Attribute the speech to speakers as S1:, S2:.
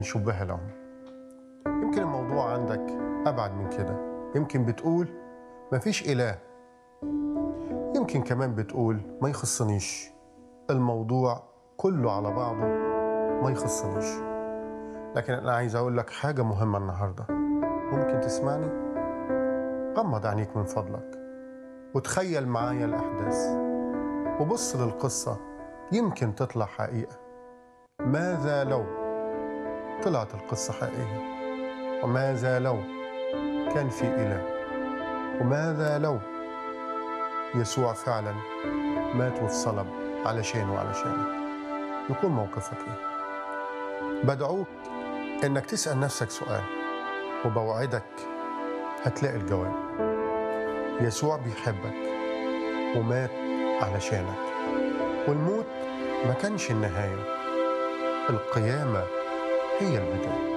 S1: نشبهها لهم يمكن الموضوع عندك أبعد من كده يمكن بتقول ما فيش إله يمكن كمان بتقول ما يخصنيش الموضوع كله على بعضه ما يخصنيش لكن أنا عايز أقول لك حاجة مهمة النهاردة ممكن تسمعني غمض عينيك من فضلك وتخيل معايا الأحداث وبص للقصة يمكن تطلع حقيقة ماذا لو طلعت القصة حقيقية وماذا لو كان في إله وماذا لو يسوع فعلا مات واتصلب علشان وعلشانك يكون موقفك ايه بدعوك انك تسأل نفسك سؤال وبوعدك هتلاقي الجواب يسوع بيحبك ومات علشانك والموت ما كانش النهاية القيامة هي البداية